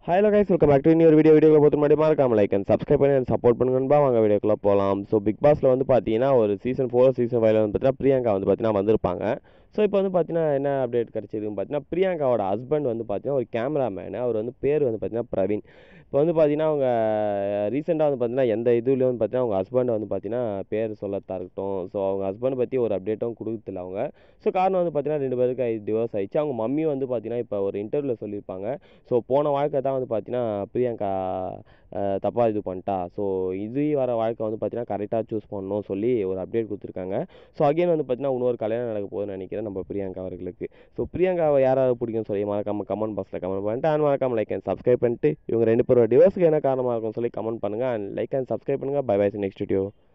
hello guys welcome back to இன்னொரு video வீடியோவில் பார்த்து முன்னாடி மறக்காம லைக் அண்ட் சப்ஸ்கிரைப் பண்ணி and சப்போர்ட் பண்ணுங்கன்பா வாங்க வீடியோக்குள்ளே போகலாம் ஸோ பிக் பாஸில் வந்து பார்த்தீங்கன்னா ஒரு சீசன் ஃபோர் சீசன் ஃபைவ்ல வந்து பார்த்தீங்கன்னா பிரியங்கா வந்து பார்த்தீங்கன்னா வந்திருப்பாங்க ஸோ இப்போ வந்து பார்த்தீங்கன்னா என்ன அப்டேட் கிடச்சிதுன்னு பார்த்தீங்கன்னா பிரியங்காவோட ஹஸ்பண்ட் வந்து பார்த்தீங்கன்னா ஒரு கேமராமேனு அவர் வந்து பேர் வந்து பார்த்தீங்கன்னா பிரவீன் இப்போ வந்து பார்த்தீங்கன்னா அவங்க ரீசெண்டாக வந்து பார்த்தீங்கன்னா எந்த இதுலேயும் வந்து பார்த்தீங்கன்னா அவங்க ஹஸ்பண்ட் வந்து பார்த்தீங்கன்னா பேர் சொல்லத்தா இருக்கட்டும் ஸோ அவங்க ஹஸ்பண்ட் பற்றி ஒரு அப்டேட்டும் கொடுக்கல அவங்க ஸோ காரணம் வந்து பார்த்தீங்கன்னா ரெண்டு பேருக்கு டிவோர்ஸ் ஆயிடுச்சு அவங்க மம்மியும் வந்து பார்த்தீங்கன்னா இப்போ ஒரு இன்டர்வியூவில் சொல்லியிருப்பாங்க ஸோ போன வாழ்க்கை தான் வந்து பார்த்தீங்கன்னா பிரியங்கா தப்பாக இது பண்ணிட்டா ஸோ இது வர வாழ்க்கை வந்து பார்த்தீங்கன்னா கரெக்டாக சூஸ் பண்ணணும் சொல்லி ஒரு அப்டேட் கொடுத்துருக்காங்க ஸோ அகைன் வந்து பார்த்தீங்கன்னா இன்னொரு கல்யாணம் நடக்க போகுதுன்னு நினைக்கிறேன் நம்ம பிரியங்கா அவர்களுக்கு ஸோ பிரியங்காவை யாராவது பிடிக்கும் சொல்லி மறக்காம கமெண்ட் பாக்ஸில் கமெண்ட் பண்ணிட்டு அண்ட் மறக்காம லைக் அண்ட் சப்ஸ்கிரைப் பண்ணிட்டு இவங்க ரெண்டு பேரோட டிவோர்ஸ்க்கு என்ன காரணமாக இருக்கும்னு சொல்லி கமெண்ட் பண்ணுங்கள் அண்ட் லைக் அண்ட் சப்ஸ்கிரைப் பண்ணுங்கள் பை பை நெக்ஸ்ட் வீடியோ